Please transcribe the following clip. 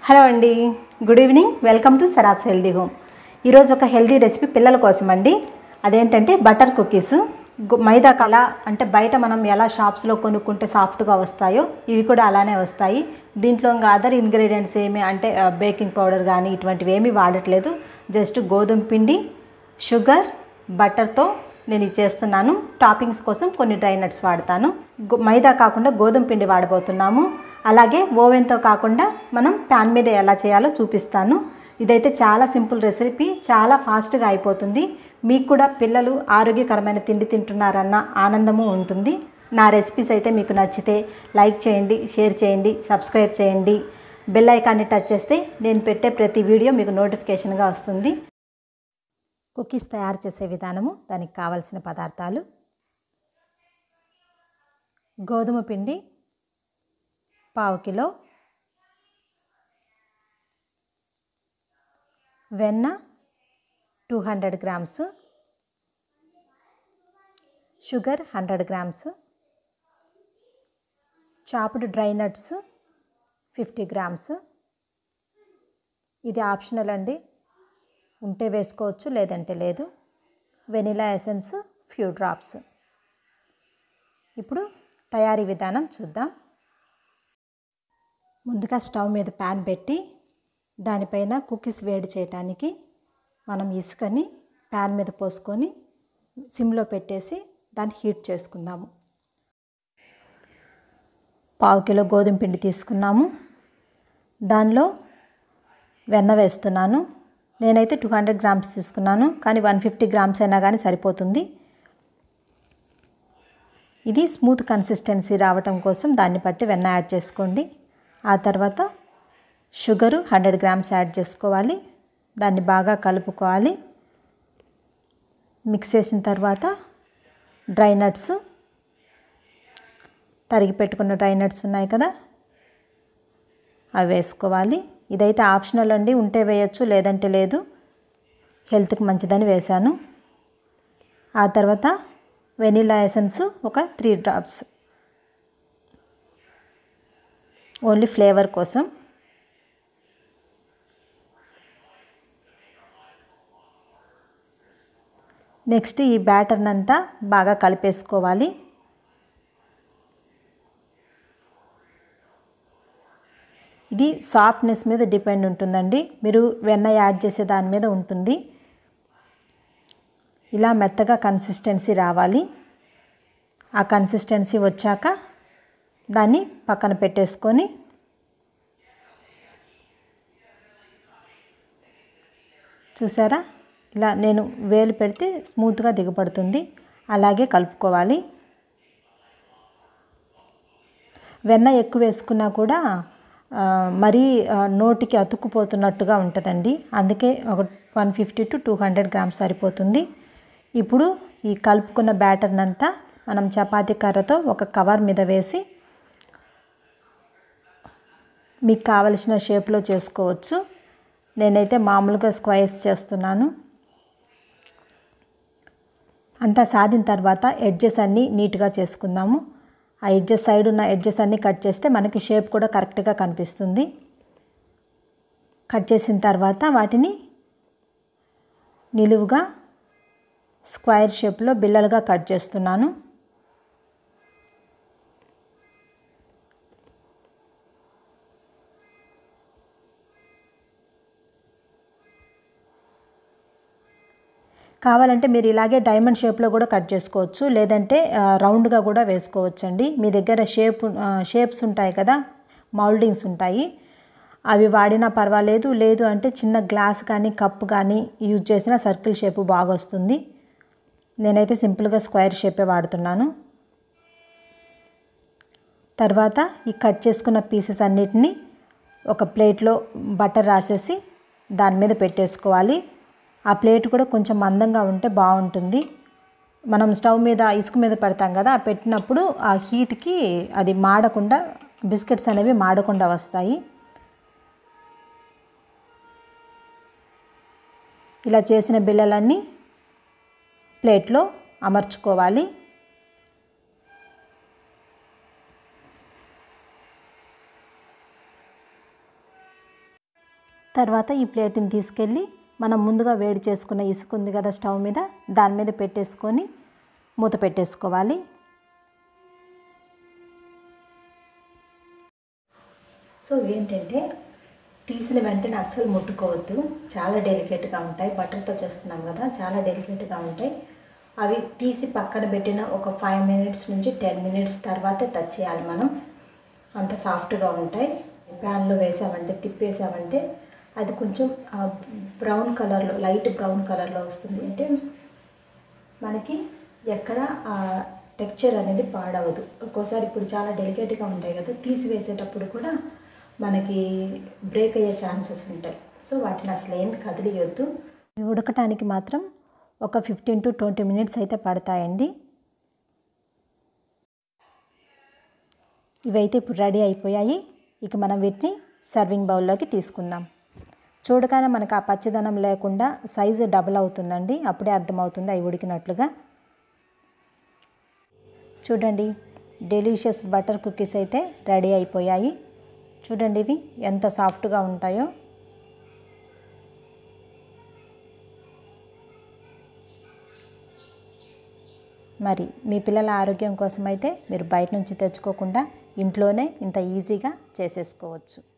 hello అండి good evening welcome to Sara's healthy home ఈరోజు ఒక హెల్దీ రెసిపీ పిల్లల కోసం అండి అదేంటంటే బటర్ కుకీస్ గు- మైదా కల అంటే బయట మనం ఎలా షాప్స్లో కొనుక్కుంటే సాఫ్ట్గా వస్తాయో ఇవి కూడా అలానే వస్తాయి దీంట్లో ఇంకా అదర్ ఇంగ్రీడియంట్స్ ఏమి అంటే బేకింగ్ పౌడర్ కానీ ఇటువంటివి ఏమీ వాడట్లేదు జస్ట్ గోధుమ పిండి షుగర్ బటర్తో నేను ఇది చేస్తున్నాను టాపింగ్స్ కోసం కొన్ని డ్రై నట్స్ వాడతాను గో- మైదా కాకుండా గోధుమ పిండి వాడబోతున్నాము అలాగే ఓవెన్తో కాకుండా మనం ప్యాన్ మీద ఎలా చేయాలో చూపిస్తాను ఇదైతే చాలా సింపుల్ రెసిపీ చాలా ఫాస్ట్గా అయిపోతుంది మీకు కూడా పిల్లలు ఆరోగ్యకరమైన తిండి తింటున్నారన్న ఆనందము ఉంటుంది నా రెసిపీస్ అయితే మీకు నచ్చితే లైక్ చేయండి షేర్ చేయండి సబ్స్క్రైబ్ చేయండి బెల్ ఐకాన్ని టచ్ చేస్తే నేను పెట్టే ప్రతి వీడియో మీకు నోటిఫికేషన్గా వస్తుంది కుకీస్ తయారు చేసే విధానము దానికి కావలసిన పదార్థాలు గోధుమ పిండి పావు కిలో వెన్న two hundred grams sugar hundred grams chopped dry nuts fifty grams ఇది ఆప్షనల్ అండి ఉంటే వేసుకోవచ్చు లేదంటే లేదు వెనిలా ఎసెన్స్ ఫ్యూ డ్రాప్స్ ఇప్పుడు తయారీ విధానం చూద్దాం ముందుగా స్టవ్ మీద ప్యాన్ పెట్టి దానిపైన కుకీస్ వేడి చేయటానికి మనం ఇసుకని ప్యాన్ మీద పోసుకొని సిమ్లో పెట్టేసి దాన్ని హీట్ చేసుకుందాము పావు కిలో గోధుమ పిండి తీసుకున్నాము దానిలో వెన్న వేస్తున్నాను నేనైతే టూ హండ్రెడ్ గ్రామ్స్ తీసుకున్నాను కానీ వన్ ఫిఫ్టీ గ్రామ్స్ అయినా కానీ సరిపోతుంది ఇది స్మూత్ కన్సిస్టెన్సీ రావటం కోసం దాన్ని బట్టి వెన్న యాడ్ చేసుకోండి ఆ తర్వాత షుగరు హండ్రెడ్ గ్రామ్స్ యాడ్ చేసుకోవాలి దాన్ని బాగా కలుపుకోవాలి మిక్స్ చేసిన తర్వాత డ్రై నట్స్ తరిగి పెట్టుకున్న డ్రై నట్స్ ఉన్నాయి కదా అవి వేసుకోవాలి ఇదైతే ఆప్షనల్ అండి ఉంటే వేయచ్చు లేదంటే లేదు హెల్త్కి మంచిదని వేశాను ఆ తర్వాత వెనిలా ఎసెన్స్ ఒక త్రీ డ్రాప్స్ ఓన్లీ ఫ్లేవర్ కోసం నెక్స్ట్ ఈ బ్యాటర్ని అంతా బాగా కలిపేసుకోవాలి ఇది సాఫ్ట్నెస్ మీద డిపెండ్ ఉంటుందండి మీరు వెన్న యాడ్ చేసే దాని మీద ఉంటుంది ఇలా మెత్తగా కన్సిస్టెన్సీ రావాలి ఆ కన్సిస్టెన్సీ వచ్చాక దాన్ని పక్కన పెట్టేసుకొని చూసారా ఇలా నేను వేలు పెడితే స్మూత్గా దిగబడుతుంది అలాగే కలుపుకోవాలి వెన్న ఎక్కువ వేసుకున్నా కూడా ఆ, మరీ ఆ, నోటికి అతుక్కుపోతున్నట్టుగా ఉంటుందండి అందుకే ఒక one fifty to two hundred grams సరిపోతుంది ఇప్పుడు ఈ కలుపుకున్న బ్యాటర్ని అంతా మనం చపాతీ కర్రతో ఒక కవర్ మీద వేసి మీకు కావలసిన షేప్లో చేసుకోవచ్చు నేనైతే మామూలుగా స్క్వైర్స్ చేస్తున్నాను అంతా సాధిన తర్వాత ఎడ్జెస్ అన్నీ నీట్గా చేసుకుందాము ఆ ఎడ్జెస్ సైడ్ ఉన్న ఎడ్జెస్ అన్నీ కట్ చేస్తే మనకి షేప్ కూడా కరెక్ట్గా కనిపిస్తుంది కట్ చేసిన తర్వాత వాటిని నిలువుగా స్క్వైర్ షేప్లో బిల్లలుగా కట్ చేస్తున్నాను కావాలంటే మీరు ఇలాగే డైమండ్ షేప్లో కూడా కట్ చేసుకోవచ్చు లేదంటే ఆ, రౌండ్గా కూడా వేసుకోవచ్చు అండి మీ దగ్గర షేప్ ఆ, షేప్స్ ఉంటాయి కదా మౌల్డింగ్స్ ఉంటాయి అవి వాడినా పర్వాలేదు లేదు అంటే చిన్న గ్లాస్ కానీ కప్ కానీ యూజ్ చేసిన సర్కిల్ షేప్ బాగా వస్తుంది నేనైతే సింపుల్గా స్క్వేర్ షేపే వాడుతున్నాను తర్వాత ఈ కట్ చేసుకున్న పీసెస్ అన్నిటినీ ఒక ప్లేట్లో బటర్ రాసేసి దాని మీద పెట్టేసుకోవాలి ఆ ప్లేట్ కూడా కొంచెం మందంగా ఉంటే బాగుంటుంది మనం స్టవ్ మీద ఇసుక మీద పెడతాం కదా ఆ పెట్టినప్పుడు ఆ హీట్కి అది మాడకుండా బిస్కెట్స్ అనేవి మాడకుండా వస్తాయి ఇలా చేసిన బిళ్ళలన్నీ ప్లేట్లో అమర్చుకోవాలి తర్వాత ఈ ప్లేట్ని తీసుకెళ్ళి మనం ముందుగా వేడి చేసుకున్న ఇసుక ఉంది కదా స్టవ్ మీద దాని మీద పెట్టేసుకొని మూత పెట్టేసుకోవాలి సో ఏంటంటే తీసిన వెంటనే అస్సలు ముట్టుకోవద్దు చాలా డెలికేట్గా ఉంటాయి బటర్తో చేస్తున్నాం కదా చాలా డెలికేట్గా ఉంటాయి అవి తీసి పక్కన పెట్టిన ఒక ఫైవ్ మినిట్స్ నుంచి టెన్ మినిట్స్ తర్వాతే టచ్ చేయాలి మనం అంత సాఫ్ట్గా ఉంటాయి ప్యాన్లో వేసామంటే తిప్పేసామంటే అది కొంచెం బ్రౌన్ కలర్లో లైట్ బ్రౌన్ కలర్లో వస్తుంది అంటే మనకి ఎక్కడ ఆ టెక్చర్ అనేది పాడవదు ఒక్కోసారి ఇప్పుడు చాలా డెలికేట్గా ఉంటాయి కదా తీసివేసేటప్పుడు కూడా మనకి బ్రేక్ అయ్యే ఛాన్సెస్ ఉంటాయి సో వాటిని అసలు ఏం కదిలియొద్దు ఇవి ఉడకటానికి మాత్రం ఒక ఫిఫ్టీన్ టు ట్వంటీ మినిట్స్ అయితే పడతాయండి ఇవైతే ఇప్పుడు రెడీ అయిపోయాయి ఇక మనం వీటిని సర్వింగ్ బౌల్లోకి తీసుకుందాం చూడగానే మనకు ఆ పచ్చదనం లేకుండా సైజు డబుల్ అవుతుందండి అప్పుడే అర్థమవుతుంది అవి ఉడికినట్లుగా చూడండి డెలిషియస్ బటర్ కుకీస్ అయితే రెడీ అయిపోయాయి చూడండి ఇవి ఎంత సాఫ్ట్గా ఉంటాయో మరి మీ పిల్లల ఆరోగ్యం కోసం అయితే మీరు బయట నుంచి తెచ్చుకోకుండా ఇంట్లోనే ఇంత ఈజీగా చేసేసుకోవచ్చు